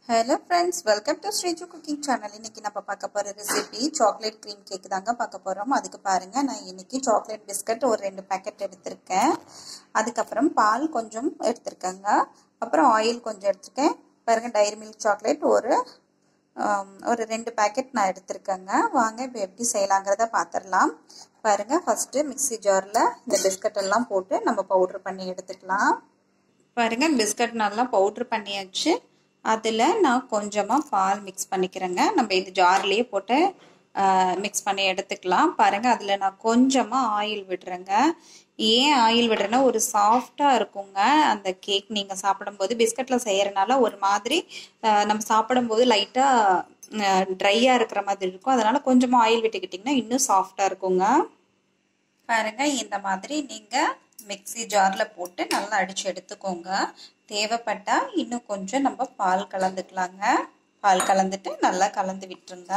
hello friends welcome to Sriju cooking channel இன்னைக்கு நம்ம பார்க்க போகிற ரெசிபி சாக்லேட் க்ரீம் கேக் தாங்க பார்க்க போகிறோம் அதுக்கு பாருங்கள் நான் இன்னைக்கு சாக்லேட் பிஸ்கட் ஒரு ரெண்டு பேக்கெட் எடுத்திருக்கேன் அதுக்கப்புறம் பால் கொஞ்சம் எடுத்திருக்கேங்க அப்புறம் ஆயில் கொஞ்சம் எடுத்திருக்கேன் பாருங்கள் டைரி மில்க் சாக்லேட் ஒரு ஒரு ரெண்டு பேக்கெட் நான் எடுத்திருக்கேங்க வாங்க இப்போ எப்படி செய்யலாங்கிறத பார்த்துடலாம் பாருங்கள் ஃபஸ்ட்டு மிக்சி ஜாரில் இந்த பிஸ்கட் எல்லாம் போட்டு நம்ம பவுட்ரு பண்ணி எடுத்துக்கலாம் பாருங்கள் பிஸ்கட் நல்லா பவுட்ரு பண்ணியாச்சு அதில் நான் கொஞ்சமாக பால் மிக்ஸ் பண்ணிக்கிறேங்க நம்ம இது ஜார்லேயே போட்டு மிக்ஸ் பண்ணி எடுத்துக்கலாம் பாருங்கள் அதில் நான் கொஞ்சமாக ஆயில் விடுறேங்க ஏன் ஆயில் விடுறேன்னா ஒரு சாஃப்டாக இருக்குங்க அந்த கேக் நீங்கள் சாப்பிடும்போது பிஸ்கட்டில் செய்கிறனால ஒரு மாதிரி நம்ம சாப்பிடும்போது லைட்டாக ட்ரையாக இருக்கிற மாதிரி இருக்கும் அதனால் கொஞ்சமாக ஆயில் விட்டுக்கிட்டிங்கன்னா இன்னும் சாஃப்டாக இருக்குங்க பாருங்கள் இந்த மாதிரி நீங்கள் மிக்சி ஜாரில் போட்டு நல்லா அடித்து எடுத்துக்கோங்க தேவைப்பட்டால் இன்னும் கொஞ்சம் நம்ம பால் கலந்துக்கலாங்க பால் கலந்துட்டு நல்லா கலந்து விட்டுருங்க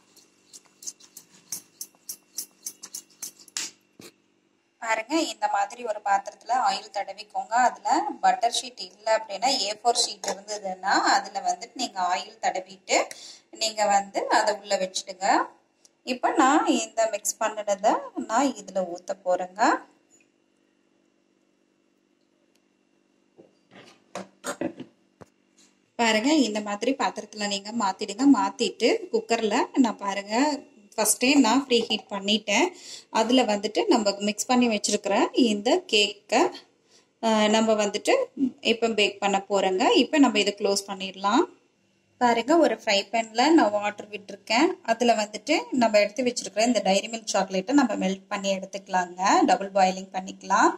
பாருங்க இந்த மாதிரி ஒரு பாத்திரத்தில் ஆயில் தடவிக்கோங்க அதில் பட்டர் ஷீட் இல்லை அப்படின்னா ஏ ஃபோர் ஷீட் இருந்ததுன்னா அதில் வந்துட்டு நீங்கள் ஆயில் தடவிட்டு நீங்கள் வந்து அதை உள்ளே வச்சுடுங்க இப்போ நான் இந்த மிக்ஸ் பண்ணினதை நான் இதில் ஊற்ற போகிறேங்க பாருங்க இந்த மாதிரி பாத்திரத்தில் நீங்கள் மாற்றிடுங்க மாற்றிட்டு குக்கரில் நான் பாருங்க ஃபஸ்ட்டே நான் ப்ரீ ஹீட் பண்ணிட்டேன் அதில் வந்துட்டு நம்ம மிக்ஸ் பண்ணி வச்சுருக்கிற இந்த கேக்கை நம்ம வந்துட்டு இப்போ பேக் பண்ண போகிறோங்க இப்போ நம்ம இதை க்ளோஸ் பண்ணிடலாம் பாருங்க ஒரு ஃப்ரை பேனில் நான் வாட்டர் விட்டுருக்கேன் அதில் வந்துட்டு நம்ம எடுத்து வச்சுருக்கிற இந்த டைரி மில்க் சாக்லேட்டை நம்ம மெல்ட் பண்ணி எடுத்துக்கலாங்க டபுள் பாயிலிங் பண்ணிக்கலாம்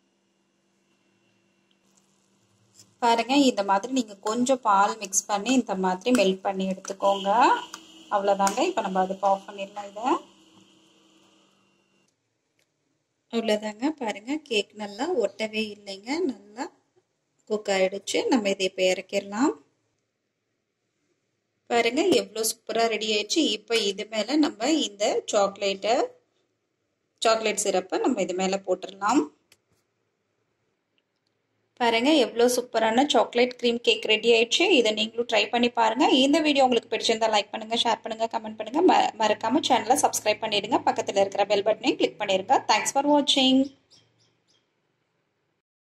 பாருங்க இந்த மாதிரி நீங்கள் கொஞ்சம் பால் மிக்ஸ் பண்ணி இந்த மாதிரி மெல்ட் பண்ணி எடுத்துக்கோங்க அவ்வளோதாங்க இப்போ நம்ம அதுக்கு ஆஃப் பண்ணிடலாம் இதை அவ்வளோதாங்க பாருங்கள் கேக் நல்லா ஒட்டவே இல்லைங்க நல்லா குக் ஆகிடுச்சு நம்ம இதை இப்போ இறக்கிடலாம் பாருங்க எவ்வளோ சூப்பராக ரெடி ஆயிடுச்சு இப்போ இது மேலே நம்ம இந்த சாக்லேட்டை சாக்லேட் சிரப்பை நம்ம இது மேலே போட்டுடலாம் பாருங்க எவ்வளோ சூப்பரான சாக்லேட் க்ரீம் கேக் ரெடி ஆயிடுச்சு இதை நீங்களும் ட்ரை பண்ணி பாருங்க இந்த வீடியோ உங்களுக்கு பிடிச்சிருந்தா லைக் பண்ணுங்க ஷேர் பண்ணுங்க கமெண்ட் பண்ணுங்க மறக்காம சேனலை சப்ஸ்கிரைப் பண்ணிடுங்க பக்கத்தில் இருக்கிற பெல் பட்டனையும் கிளிக் பண்ணிடுங்க தேங்க்ஸ் ஃபார் வாட்சிங்